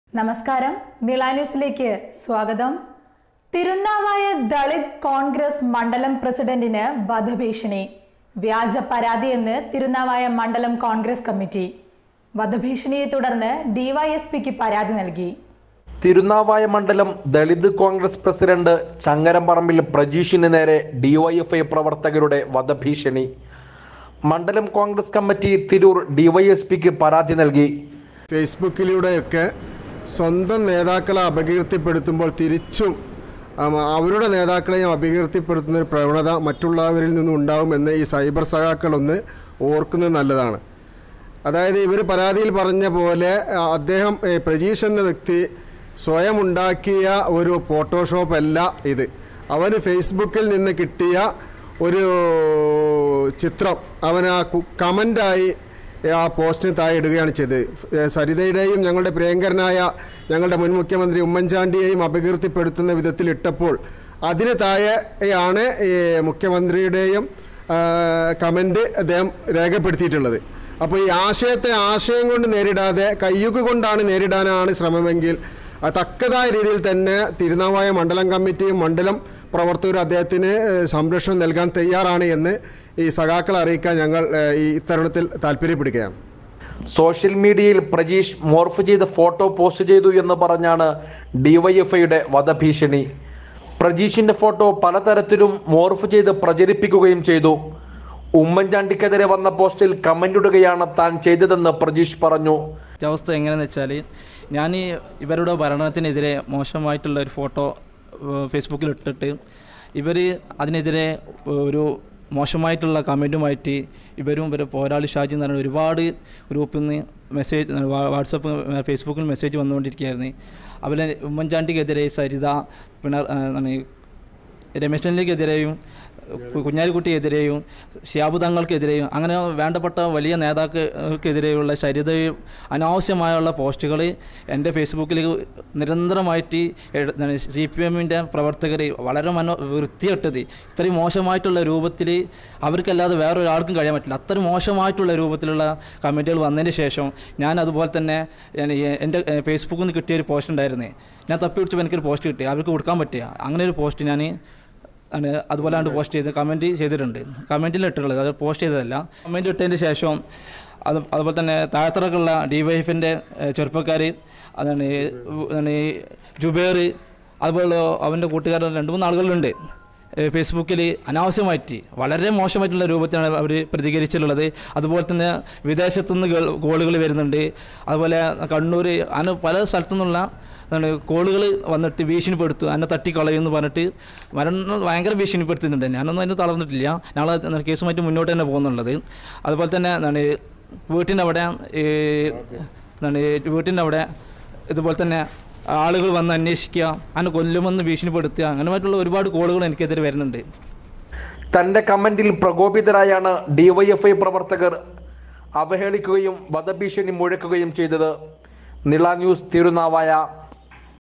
നമസ്കാരം നിള ന്യൂസിലേക്ക് സ്വാഗതം തിരുനാവായ ദളിത് കോൺഗ്രസ് മണ്ഡലം പ്രസിഡന്റിന് വധഭീഷണി വ്യാജ പരാതിയെന്ന് തിരുനാവായ മണ്ഡലം കോൺഗ്രസ് കമ്മിറ്റി വധഭീഷണിയെ തുടർന്ന് ഡിവൈഎസ്പിക്ക് പരാതി നൽകി തിരുനാവായ മണ്ഡലം ദളിത് കോൺഗ്രസ് പ്രസിഡന്റ് ചങ്ങരംപറമ്പിൽ പ്രജീഷിന് നേരെ ഡിവൈഎഫ്ഐ പ്രവർത്തകരുടെ വധഭീഷണി മണ്ഡലം കോൺഗ്രസ് കമ്മിറ്റി തിരൂർ ഡിവൈഎസ്പിക്ക് പരാതി നൽകി ഫേസ്ബുക്കിലൂടെയൊക്കെ സ്വന്തം നേതാക്കളെ അപകീർത്തിപ്പെടുത്തുമ്പോൾ തിരിച്ചും ആം, അവരുടെ നേതാക്കളെയും അപകീർത്തിപ്പെടുത്തുന്ന ഒരു പ്രവണത മറ്റുള്ളവരിൽ നിന്നും ഉണ്ടാവുമെന്ന് ഈ സൈബർ സഖാക്കളൊന്ന് ഓർക്കുന്നത് നല്ലതാണ് അതായത് ഇവർ പരാതിയിൽ പറഞ്ഞ പോലെ ആ, അദ്ദേഹം ഏ, പ്രജീഷ് എന്ന വ്യക്തി സ്വയം ഉണ്ടാക്കിയ ഒരു ഫോട്ടോഷോപ്പ് അല്ല ഇത് അവന് ഫേസ്ബുക്കിൽ നിന്ന് കിട്ടിയ ഒരു ചിത്രം അവൻ ആ കമൻ്റായി ആ പോസ്റ്റിന് താഴെ ഇടുകയാണ് ചെയ്തത് ഏ, സരിതയുടെയും ഞങ്ങളുടെ പ്രിയങ്കരനായ ഞങ്ങളുടെ മുൻ മുഖ്യമന്ത്രി ഉമ്മൻചാണ്ടിയെയും അപകീർത്തിപ്പെടുത്തുന്ന വിധത്തിൽ ഇട്ടപ്പോൾ അതിന് താഴെയാണ് ഈ മുഖ്യമന്ത്രിയുടെയും കമൻറ്റ് അദ്ദേഹം രേഖപ്പെടുത്തിയിട്ടുള്ളത് അപ്പോൾ ഈ ആശയത്തെ ആശയം കൊണ്ട് നേരിടാതെ കയ്യുക്ക് കൊണ്ടാണ് നേരിടാനാണ് ശ്രമമെങ്കിൽ അത് തക്കതായ രീതിയിൽ തന്നെ തിരുനാവായ മണ്ഡലം കമ്മിറ്റിയും മണ്ഡലം പ്രവർത്തകരും അദ്ദേഹത്തിന് ഏഹ്, സംരക്ഷണം നൽകാൻ തയ്യാറാണ് എന്ന് ഈ സഖാക്കളെ അറിയിക്കാൻ ഞങ്ങൾ ഏഹ്, ഈ ഇത്തരുണത്തിൽ താല്പര്യപ്പെടുകയാണ് സോഷ്യൽ മീഡിയയിൽ പ്രജീഷ് മോർഫ് ചെയ്ത ഫോട്ടോ പോസ്റ്റ് ചെയ്തു എന്ന് പറഞ്ഞാണ് ഡിവൈഎഫ്ഐയുടെ വധഭീഷണി പ്രജീഷിന്റെ ഫോട്ടോ പലതരത്തിലും മോർഫ് ചെയ്ത് പ്രചരിപ്പിക്കുകയും ചെയ്തു ഉമ്മൻചാണ്ടിക്കെതിരെ വന്ന പോസ്റ്റിൽ കമന്റ് ഇടുകയാണ് താൻ ചെയ്തതെന്ന് പ്രജീഷ് പറഞ്ഞു അവസ്ഥ എങ്ങനെയെന്ന് വെച്ചാൽ ഞാൻ ഈ ഇവരുടെ ഭരണത്തിനെതിരെ മോശമായിട്ടുള്ള ഒരു ഫോട്ടോ ഏഹ്, ഫേസ്ബുക്കിൽ ഇട്ടിട്ട് ഇവർ അതിനെതിരെ ഒരു മോശമായിട്ടുള്ള കമൻറ്റുമായിട്ട് ഇവരും ഇവരെ പോരാളി ഷാജി എന്ന് പറഞ്ഞ ഒരുപാട് ഗ്രൂപ്പിൽ നിന്ന് മെസ്സേജ് വാട്സപ്പ് ഫേസ്ബുക്കിൽ മെസ്സേജ് വന്നുകൊണ്ടിരിക്കുകയായിരുന്നു അതുപോലെ ഉമ്മൻചാണ്ടിക്കെതിരെ സരിത പിണർ ഏഹ്, എന്താണ് രമേശ് ചെന്നിക്കെതിരെയും കു- കുഞ്ഞാലിക്കുട്ടിയെതിരെയും ഷിയാബു തങ്ങൾക്കെതിരെയും അങ്ങനെ വേണ്ടപ്പെട്ട വലിയ നേതാക്കൾക്കെതിരെയുള്ള ശരിതയും അനാവശ്യമായുള്ള പോസ്റ്റുകൾ എൻ്റെ ഫേസ്ബുക്കിൽ നിരന്തരമായിട്ട് സി പി എമ്മിൻ്റെ പ്രവർത്തകർ വളരെ മനോ വൃത്തിയിട്ടത് ഇത്രയും മോശമായിട്ടുള്ള രൂപത്തിൽ അവർക്കല്ലാതെ വേറൊരാൾക്കും കഴിയാൻ പറ്റില്ല അത്രയും മോശമായിട്ടുള്ള രൂപത്തിലുള്ള കമൻറ്റുകൾ വന്നതിന് ശേഷം ഞാൻ അതുപോലെ തന്നെ ഞാൻ ഈ എൻ്റെ ഏഹ്, ഫേസ്ബുക്കിൽ നിന്ന് കിട്ടിയ ഒരു പോസ്റ്റ് ഉണ്ടായിരുന്നേ ഞാൻ തപ്പി പിടിച്ചപ്പോൾ എനിക്കൊരു പോസ്റ്റ് കിട്ടി അവർക്ക് കൊടുക്കാൻ പറ്റിയ അങ്ങനെ ഒരു പോസ്റ്റ് ഞാൻ ആണ് അതുപോലെ ആണ് പോസ്റ്റ് ചെയ്ത് കമൻറ്റ് ചെയ്തിട്ടുണ്ട് കമൻറ്റിൽ ഇട്ടിട്ടുള്ളത് അത് പോസ്റ്റ് ചെയ്തതല്ല കമൻറ്റ് ഇട്ടതിന് ശേഷം അത് അതുപോലെ തന്നെ താഴത്തറക്കുള്ള ഡി വൈ എഫിൻ്റെ ചെറുപ്പക്കാർ അതാണ് ഈ എന്താണ് ഈ ജുബേർ അതുപോലെ അവൻ്റെ കൂട്ടുകാരൻ രണ്ട് മൂന്ന് ആളുകളുണ്ട് ഏഹ് ഫേസ്ബുക്കിൽ അനാവശ്യമായിട്ട് വളരെ മോശമായിട്ടുള്ള രൂപത്തിലാണ് അവർ പ്രതികരിച്ചിട്ടുള്ളത് അതുപോലെ തന്നെ വിദേശത്തുനിന്ന് ഗൾ- കോളുകൾ വരുന്നുണ്ട് അതുപോലെ കണ്ണൂർ അങ്ങനെ പല സ്ഥലത്തു നിന്നുള്ള എന്താണ് കോളുകൾ വന്നിട്ട് ഭീഷണിപ്പെടുത്തു എന്നെ തട്ടിക്കളയുമെന്ന് പറഞ്ഞിട്ട് മരണം ഭയങ്കര ഭീഷണിപ്പെടുത്തുന്നുണ്ട് ഞാനൊന്നും അതിന് തളർന്നിട്ടില്ല ഞങ്ങൾ കേസുമായിട്ട് മുന്നോട്ട് തന്നെ പോകുന്നുള്ളത് അതുപോലെ തന്നെ എന്താണ് വീട്ടിൻ്റെ അവിടെ ഈ എന്താണ് വീട്ടിൻ്റെ അവിടെ ഇതുപോലെ തന്നെ ആളുകൾ വന്ന് അന്വേഷിക്കുക അങ്ങനെ കൊല്ലുമെന്ന് ഭീഷണിപ്പെടുത്തുക അങ്ങനെയായിട്ടുള്ള ഒരുപാട് കോളുകൾ എനിക്കെതിരെ വരുന്നുണ്ട് തന്റെ കമന്റിൽ പ്രകോപിതരായാണ് ഡിവൈഎഫ്ഐ പ്രവർത്തകർ അവഹേളിക്കുകയും വധഭീഷണി മുഴക്കുകയും ചെയ്തത് നിള ന്യൂസ് തിരുനാവായ